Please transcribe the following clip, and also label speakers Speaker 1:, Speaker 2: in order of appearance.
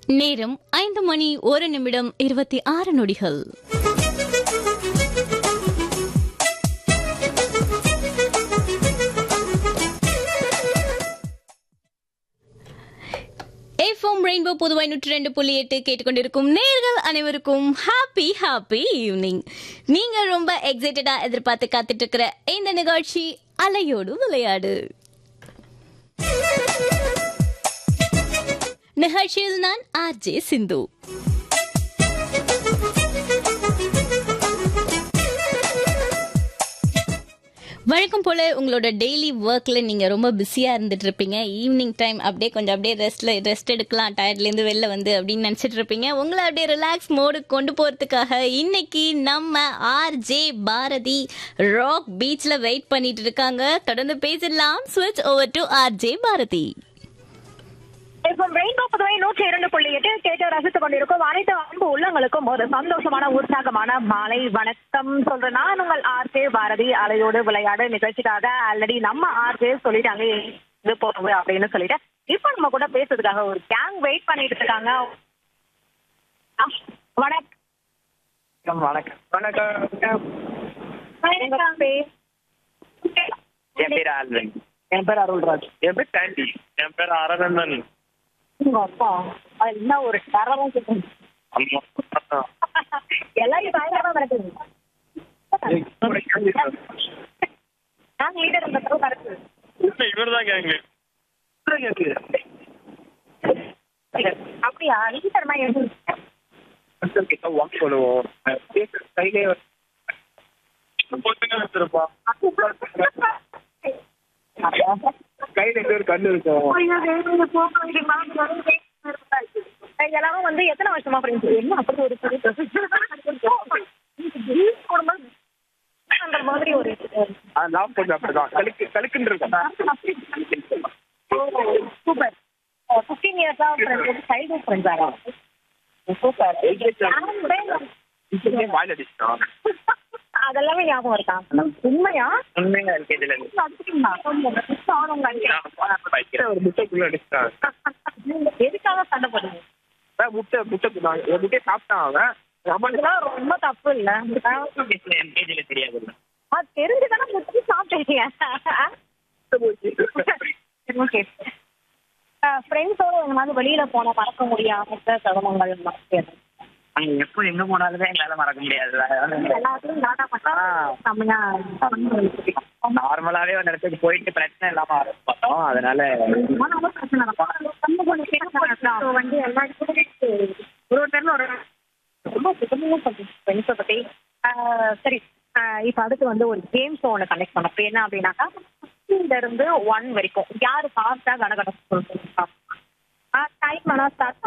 Speaker 1: நேரம் ஐந்து மணி ஒரு நிமிடம் இருபத்தி ஆறு நொடிகள் எஃப்எம் ரெயின்போ புதுவை நூற்றி ரெண்டு புள்ளி எட்டு கேட்டுக்கொண்டிருக்கும் நேர்கள் அனைவருக்கும் ஹாப்பி ஹாப்பி ஈவினிங் நீங்க ரொம்ப எக்ஸைட்டடா எதிர்பார்த்து காத்துட்டு இருக்கிற இந்த நிகழ்ச்சி அலையோடு விளையாடு நிகழ்ச்சியில் நான் ஆர்ஜே சிந்து வழக்கம் போல உங்களோட டெய்லி ஒர்க்ல நீங்க ரொம்ப பிஸியா இருந்துட்டு இருப்பீங்க ஈவினிங் டைம் அப்படியே கொஞ்சம் அப்படியே ரெஸ்ட்ல ரெஸ்ட் எடுக்கலாம் டயர்ட்ல இருந்து வெளில வந்து அப்படின்னு நினைச்சிட்டு இருப்பீங்க உங்களை அப்படியே ரிலாக்ஸ் மோடு கொண்டு போறதுக்காக இன்னைக்கு நம்ம ஆர்ஜே பாரதி ராக் பீச்ல வெயிட் பண்ணிட்டு இருக்காங்க தொடர்ந்து பேசிடலாம் ஸ்விட்ச் ஓவர் டு ஆர்ஜே பாரதி
Speaker 2: இப்போ ரெயின்போ புதுவை நூற்றி இரண்டு புள்ளி எட்டு கேட்டு ரசித்துக் கொண்டிருக்கும் அனைத்து அன்பு உள்ளங்களுக்கும் ஒரு சந்தோஷமான உற்சாகமான மாலை வணக்கம் சொல்ற நான் உங்கள் ஆர்ஜே பாரதி அலையோடு விளையாடு நிகழ்ச்சிக்காக ஆல்ரெடி நம்ம ஆர்ஜே சொல்லிட்டாங்க இது போறது அப்படின்னு சொல்லிட்டு இப்போ நம்ம கூட பேசுறதுக்காக ஒரு கேங் வெயிட் பண்ணிட்டு இருக்காங்க வணக்கம்
Speaker 3: வணக்கம் வணக்கம்
Speaker 2: வணக்கம் பேர்
Speaker 3: என் பேர் ஆல்வின்
Speaker 2: என் பேர் அருள்ராஜ்
Speaker 3: என் பேர் சாண்டி என் பேர் அரவிந்தன்
Speaker 2: உங்க அப்பா அது என்ன ஒரு தரமா சொல்லுங்க
Speaker 3: அம்மா
Speaker 2: எல்லாரும் பயங்கரமா நடக்குது நாங்க லீடர் இந்த தடவை நடக்குது
Speaker 3: இவர் தான் கேங்க
Speaker 2: அப்படியா லீடர்னா எப்படி
Speaker 3: கிட்ட வாக் சொல்லுவோம் கையிலே பொண்ணுங்க வச்சிருப்பா கையில எங்க ஒரு கண்ணு இருக்கும்
Speaker 2: எல்லாரும் வந்து எத்தனை வருஷமா ஃப்ரெண்ட்ஸ் என்ன அப்படி ஒரு பெரிய குடும்பம் அந்த மாதிரி ஒரு
Speaker 3: அது நான் கொஞ்சம் அப்படிதான் கலுக்கு கலுக்குன்னு இருக்கும்
Speaker 2: சூப்பர் ஃபிஃப்டீன் இயர்ஸா ஃப்ரெண்ட்ஸ் சைல்ட்ஹுட் ஃப்ரெண்ட்ஸ் ஆகும் சூப்பர்
Speaker 3: வாயில் அடிச்சிட்டான்
Speaker 2: அதெல்லாமே ஞாபகம் இருக்கா உண்மையா
Speaker 3: உண்மையா எல்கேஜில இருந்து ஒரு முட்டைக்குள்ள அடிச்சிட்டான்
Speaker 2: எதுக்காக சண்டை போடுங்க
Speaker 3: அதான் முட்டை முட்டை குடுத்தாங்க. ஒரு முட்டையை சாப்பிட்டான் அவன் அவன்
Speaker 2: இதெல்லாம் ரொம்ப தப்பு இல்ல
Speaker 3: எல்கேஜில தெரியாது
Speaker 2: அது தெரிஞ்சுதானே முட்டி சாப்பிட்டீங்க ஓகே ஃப்ரெண்ட்ஸோட எங்கேயாவது வெளியில போன மறக்க முடியாம தருணங்கள் மறக்கிறது
Speaker 3: அங்க எப்போ எங்க போனாலுமே எங்களால மறக்க முடியாது
Speaker 2: எல்லாத்தையும் நாட்டா பண்ணா செம்மையா
Speaker 3: நார்மலாவே ஒரு இடத்துக்கு போயிட்டு பிரச்சனை இல்லாம பார்த்தோம் அதனால
Speaker 2: ஆனாலும் பிரச்சனை நடக்கும் வந்து எல்லா ஒரு ஒரு டைம்ல ஒரு ரொம்ப சுத்தமாக ஃப்ரெண்ட்ஸை பத்தி ஆஹ் சரி ஆஹ் இப்ப அடுத்து வந்து ஒரு கேம் ஷோ ஒன்று கனெக்ட் பண்ணோம் இப்ப என்ன அப்படின்னாக்கா ஃபிஃப்டீன்ல இருந்து ஒன் வரைக்கும் யாரு ஃபாஸ்டா கனகட சொல்லுங்க டைம் வேணா ஸ்டார்ட்